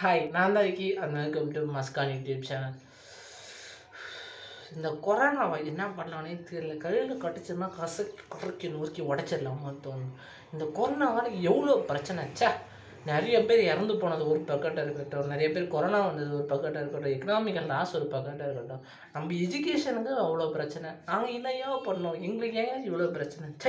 hi நான் தான் Vicky and welcome to Muskan YouTube channel இந்த கொரோனாவை என்ன பண்ணலானே தெரியல கையில் கட்டுச்சுன்னா கசக்கி கறக்கி நொறுக்கி உடச்சிடலாமான்னு தோணும் இந்த கொரோனாவால் எவ்வளோ பிரச்சனை ச்சே நிறைய பேர் இறந்து போனது ஒரு பக்கெட்டாக இருக்கட்டும் நிறைய பேர் கொரோனா வந்தது ஒரு பக்கெட்டாக இருக்கட்டும் எக்கனாமிக்கல் லாஸ் ஒரு பக்கெட்டாக இருக்கட்டும் நம்ம எஜுகேஷனுக்கு அவ்வளோ பிரச்சனை நாங்கள் இல்லையோ பண்ணோம் எங்களுக்கு ஏன் இவ்வளோ பிரச்சனை சை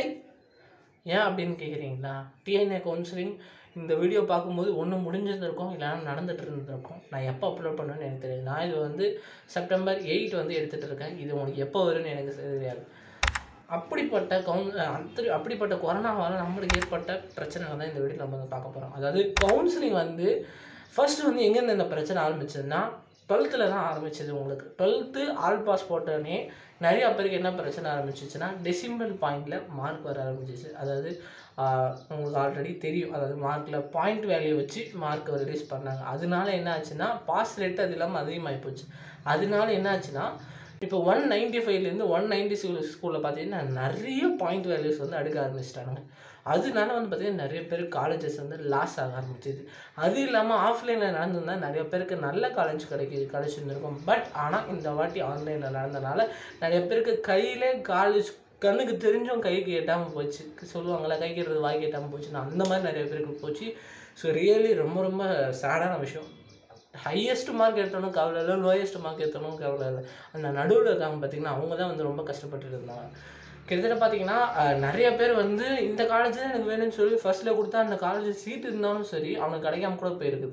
ஏன் அப்படின்னு கேட்குறீங்களா டிஎன்ஏ கவுன்சிலிங் இந்த வீடியோ பார்க்கும்போது ஒன்று முடிஞ்சிருந்திருக்கும் இல்லைனா நடந்துட்டு இருந்திருக்கும் நான் எப்போ அப்லோட் பண்ணுவேன்னு எனக்கு தெரியாது நான் இது வந்து செப்டம்பர் எயிட் வந்து எடுத்துகிட்டு இருக்கேன் இது உங்களுக்கு எப்போ வரும்னு எனக்கு தெரியாது அப்படிப்பட்ட கவுன் அந்த அப்படிப்பட்ட கொரோனாவால் நம்மளுக்கு ஏற்பட்ட பிரச்சனைகள் தான் இந்த வீடியோ நம்ம வந்து பார்க்க போகிறோம் அதாவது கவுன்சிலிங் வந்து ஃபர்ஸ்ட் வந்து எங்கேருந்து இந்த பிரச்சனை ஆரம்பிச்சதுன்னா டுவெல்த்தில் தான் ஆரம்பிச்சது உங்களுக்கு டுவெல்த்து ஆல் பாஸ் போட்டோடனே நிறையா பேருக்கு என்ன பிரச்சனை ஆரம்பிச்சிச்சுன்னா டெசிமல் பாயிண்டில் மார்க் வர ஆரம்பிச்சிச்சு அதாவது ஆஹ், உங்களுக்கு ஆல்ரெடி தெரியும் அதாவது மார்க்கில் பாயிண்ட் வேல்யூ வச்சு மார்க் ரிலீஸ் பண்ணாங்க அதனால என்ன ஆச்சுன்னா பாஸ் ரேட் அது இல்லாமல் அதிகமாகி போச்சு அதனால என்ன ஆச்சுன்னா இப்போ ஒன் நைன்டி ஃபைவ்லேருந்து ஒன் நைன்டி ஸ்கூலில் பார்த்தீங்கன்னா நிறைய பாயிண்ட் வேல்யூஸ் வந்து அடுக்க ஆரம்பிச்சிட்டாங்க அதனால வந்து பார்த்தீங்கன்னா நிறைய பேர் காலேஜஸ் வந்து லாஸ் ஆக ஆரம்பிச்சிது அது இல்லாமல் ஆஃப்லைனில் நடந்திருந்தா நிறைய பேருக்கு நல்ல காலேஜ் கிடைக்கிது கிடைச்சிருந்துருக்கும் பட் ஆனால் இந்த வாட்டி ஆன்லைனில் நடந்தனால நிறைய பேருக்கு கையிலே காலேஜ் கண்ணுக்கு தெரிஞ்சும் கைக்கு எட்டாமல் போச்சு சொல்லுவாங்கள்ல கைக்கு எட்டுறது வாய்க்கு எட்டாமல் போச்சுன்னா அந்த மாதிரி நிறைய பேருக்கு போச்சு ஸோ ரியலி ரொம்ப ரொம்ப சேடான விஷயம் ஹையஸ்ட் மார்க் எடுத்தணும் கவலை இல்லை லோயஸ்ட் மார்க் எடுத்தணும் கவலை இல்லை அந்த நடுவில் இருக்காங்க பார்த்தீங்கன்னா அவங்க தான் வந்து ரொம்ப கஷ்டப்பட்டு இருந்தாங்க கிட்டத்தட்ட பார்த்தீங்கன்னா அஹ், நிறைய பேர் வந்து இந்த காலேஜ் தான் எனக்கு வேணும்னு சொல்லி ஃபர்ஸ்ட்டில் கொடுத்தா அந்த காலேஜ் சீட் இருந்தாலும் சரி அவனுக்கு கிடைக்காம கூட போயிருக்குது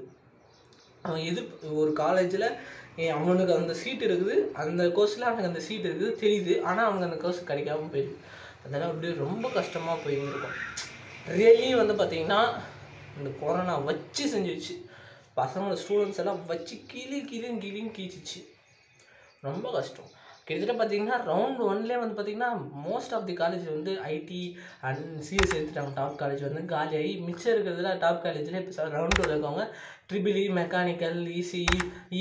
அவன் எது ஒரு காலேஜில் அவனுக்கு அந்த சீட் இருக்குது அந்த கோர்ஸில் அவனுக்கு அந்த சீட் இருக்குது தெரியுது ஆனால் அவனுக்கு அந்த கோர்ஸ் கிடைக்காம போயிடுது அதெல்லாம் அப்படியே ரொம்ப கஷ்டமாக போயிருக்கும் ரியலி வந்து பார்த்தீங்கன்னா இந்த கொரோனா வச்சு செஞ்சிச்சு பசங்களோட ஸ்டூடெண்ட்ஸ் எல்லாம் வச்சு கிளி கிளின்னு கிளின்னு கீச்சிச்சு ரொம்ப கஷ்டம் கிட்டத்தட்ட பார்த்தீங்கன்னா ரவுண்ட் ஒன்லேயே வந்து பார்த்தீங்கன்னா மோஸ்ட் ஆஃப் தி காலேஜ் வந்து ஐடி அண்ட் சிஎஸ் எடுத்துட்டாங்க டாப் காலேஜ் வந்து காலியாகி மிச்சம் இருக்கிறதுல டாப் காலேஜில் இப்போ ரவுண்ட் டூவில் இருக்கவங்க triple E mechanical ECE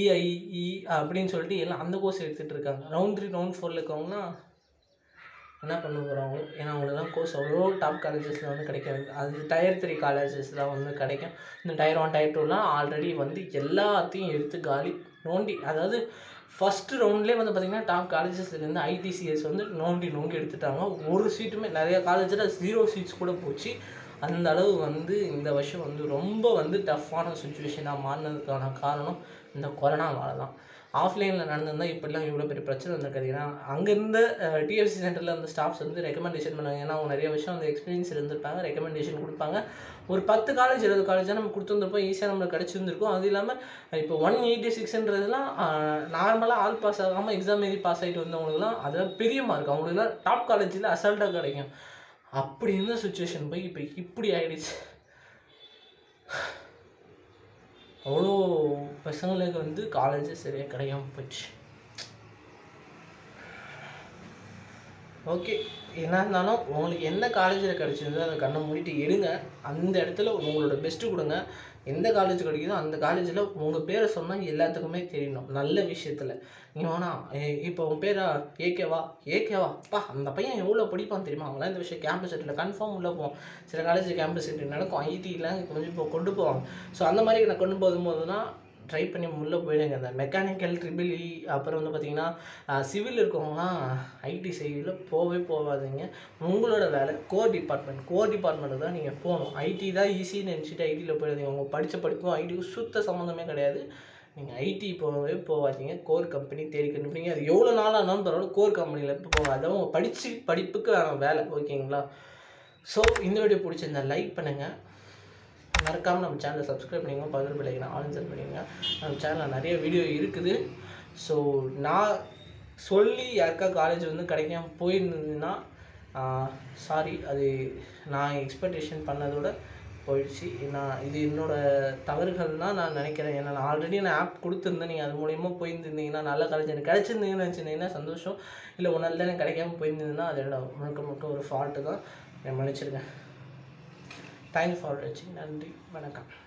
EIE அப்படின்னு சொல்லிட்டு எல்லாம் அந்த கோர்ஸ் எடுத்துகிட்டு இருக்காங்க ரவுண்ட் த்ரீ ரவுண்ட் ஃபோரில் இருக்கவங்கன்னா என்ன பண்ண போகிறாங்க ஏன்னா அவங்களுக்குலாம் கோர்ஸ் அவ்வளோ டாப் காலேஜஸில் வந்து கிடைக்காது அது டயர் த்ரீ காலேஜஸ் தான் வந்து கிடைக்கும் இந்த டயர் ஒன் டயர் டூலாம் ஆல்ரெடி வந்து எல்லாத்தையும் எடுத்து காலி நோண்டி அதாவது ஃபஸ்ட்டு ரவுண்ட்லேயே வந்து பார்த்திங்கன்னா டாப் காலேஜஸ்லேருந்து ஐடிசிஎஸ் வந்து நோண்டி நோண்டி எடுத்துட்டாங்க ஒரு சீட்டுமே நிறைய காலேஜில் ஜீரோ சீட்ஸ் கூட போச்சு அந்த அளவு வந்து இந்த வருஷம் வந்து ரொம்ப வந்து டஃப்பான சுச்சுவேஷனாக மாறினதுக்கான காரணம் இந்த கொரோனாவால தான் ஆஃப்லைனில் நடந்திருந்தால் இப்படிலாம் இவ்வளோ பெரிய பிரச்சனை வந்திருக்காது ஏன்னா அங்கேருந்து டிஎஃப்சி சென்டரில் அந்த ஸ்டாஃப்ஸ் வந்து ரெக்கமெண்டேஷன் பண்ணாங்க ஏன்னா அவங்க நிறைய விஷயம் அந்த எக்ஸ்பீரியன்ஸ் இருந்திருப்பாங்க ரெக்கமெண்டேஷன் கொடுப்பாங்க ஒரு பத்து காலேஜ் இருபது காலேஜாக நம்ம கொடுத்துருந்துருப்போம் ஈஸியாக நம்மளுக்கு கிடச்சிருந்துருக்கும் அது இல்லாமல் இப்போ ஒன் எயிட்டி சிக்ஸ்ன்றதுலாம் நார்மலாக ஆல் பாஸ் ஆகாமல் எக்ஸாம் எழுதி பாஸ் ஆகிட்டு வந்தவங்களுக்குலாம் அதெல்லாம் பெரிய மார்க் அவங்களுக்குலாம் டாப் காலேஜில் அசால்ட்டாக கிடைக்கும் அப்படி இருந்த சுச்சுவேஷன் போய் இப்போ இப்படி ஆயிடுச்சு அவ்வளோ பசங்களுக்கு வந்து காலேஜ் சரியாக கிடைக்காம போச்சு ஓகே என்ன இருந்தாலும் உங்களுக்கு எந்த காலேஜில் கிடச்சிருந்தோ அதை கண்ணை மூடிட்டு எடுங்க அந்த இடத்துல உங்களோட பெஸ்ட்டு கொடுங்க எந்த காலேஜ் கிடைக்குதோ அந்த காலேஜில் உங்கள் பேரை சொன்னால் எல்லாத்துக்குமே தெரியணும் நல்ல விஷயத்தில் நீ வேணா இப்போ உன் பேரா ஏகேவா ஏகேவா அப்பா அந்த பையன் எவ்வளோ படிப்பான் தெரியுமா அவங்களாம் இந்த விஷயம் கேம்பஸ் செட்டில் கன்ஃபார்ம் உள்ளே போவோம் சில காலேஜ் கேம்பஸ் செட்டில் நடக்கும் ஐடிலாம் கொஞ்சம் இப்போ கொண்டு போவாங்க ஸோ அந்த மாதிரி நான் கொண்டு போகும்போது தான் ட்ரை பண்ணி உள்ளே போயிடுங்க அந்த மெக்கானிக்கல் ட்ரிபிள் இ அப்புறம் வந்து பார்த்தீங்கன்னா சிவில் இருக்கவங்களாம் ஐடி சைடில் போகவே போகாதீங்க உங்களோட வேலை கோர் டிபார்ட்மெண்ட் கோர் டிபார்ட்மெண்ட்டு தான் நீங்கள் போகணும் ஐடி தான் ஈஸின்னு நினச்சிட்டு ஐடியில் போயிடாதீங்க உங்கள் படித்த படிப்பும் ஐடிக்கும் சுத்த சம்மந்தமே கிடையாது நீங்கள் ஐடி போகவே போகாதீங்க கோர் கம்பெனி தேடி கண்டுபிடிங்க அது எவ்வளோ நாளாக இருந்தாலும் பரவாயில்ல கோர் கம்பெனியில் இப்போ போங்க அதான் உங்கள் படித்து படிப்புக்கு வேலை ஓகேங்களா ஸோ இந்த வீடியோ பிடிச்சிருந்தா லைக் பண்ணுங்கள் மறக்காமல் நம்ம சேனலை சப்ஸ்கிரைப் பண்ணிங்க பக்கத்தில் பிள்ளைங்க ஆல் செட் பண்ணிங்க நம்ம சேனலில் நிறைய வீடியோ இருக்குது ஸோ நான் சொல்லி யாருக்கா காலேஜ் வந்து கிடைக்காம போயிருந்ததுன்னா சாரி அது நான் எக்ஸ்பெக்டேஷன் பண்ணதோட போயிடுச்சு நான் இது என்னோட தவறுகள் தான் நான் நினைக்கிறேன் ஏன்னா நான் ஆல்ரெடி நான் ஆப் கொடுத்துருந்தேன் நீங்கள் அது மூலயமா போயிருந்தீங்கன்னா நல்ல காலேஜ் எனக்கு கிடச்சிருந்தீங்கன்னு நினச்சிருந்தீங்கன்னா சந்தோஷம் இல்லை ஒன்றால் தான் எனக்கு கிடைக்காம போயிருந்ததுன்னா அது என்னோட முழுக்க முழுக்க ஒரு ஃபால்ட்டு தான் என்னை மன்னிச்சிருங்க தேங்க்யூ ஃபார் வாட்சிங் நன்றி வணக்கம்